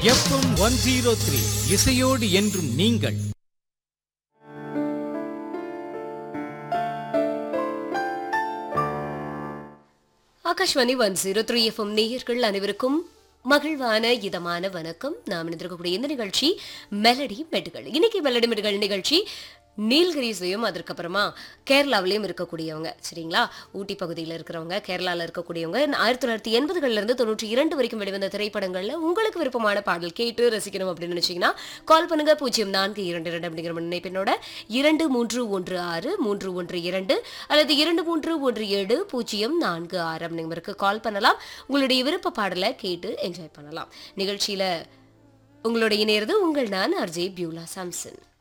FM one zero three இசையோடு என்றும் நீங்கள் Akashvani one zero three FM நேயர்கள் அனைவருக்கும் மகிழ்வான இதமான வணக்கம் நாம் இணைந்திருக்கக்கூடிய இந்த நிகழ்ச்சி மெலடி மெட்டுகள் இன்னைக்கு மெலடி மெட்டுகள் நிகழ்ச்சி நீல்கிரிஸ்லையும் அதற்கப்புறமா கேரளாவிலையும் இருக்கக்கூடியவங்க சரிங்களா ஊட்டி பகுதியில் இருக்கிறவங்க கேரளாவில் இருக்கக்கூடியவங்க ஆயிரத்தி தொள்ளாயிரத்தி எண்பதுகள்ல இருந்து தொண்ணூற்றி இரண்டு வரைக்கும் வெளிவந்த திரைப்படங்கள்ல உங்களுக்கு விருப்பமான பாடல் கேட்டு ரசிக்கணும் அப்படின்னு நினைச்சீங்கன்னா கால் பண்ணுங்க பூஜ்ஜியம் நான்கு இரண்டு இரண்டு அப்படிங்கிற நினைப்பினோட இரண்டு மூன்று ஒன்று ஆறு மூன்று ஒன்று இரண்டு அல்லது இரண்டு மூன்று ஒன்று ஏழு பூஜ்ஜியம் நான்கு ஆறு அப்படிங்கிறதுக்கு கால் பண்ணலாம் உங்களுடைய விருப்ப பாடலை கேட்டு என்ஜாய் பண்ணலாம் நிகழ்ச்சியில உங்களுடைய இணையறது உங்கள் நான் அர்ஜே பியூலா சாம்சன்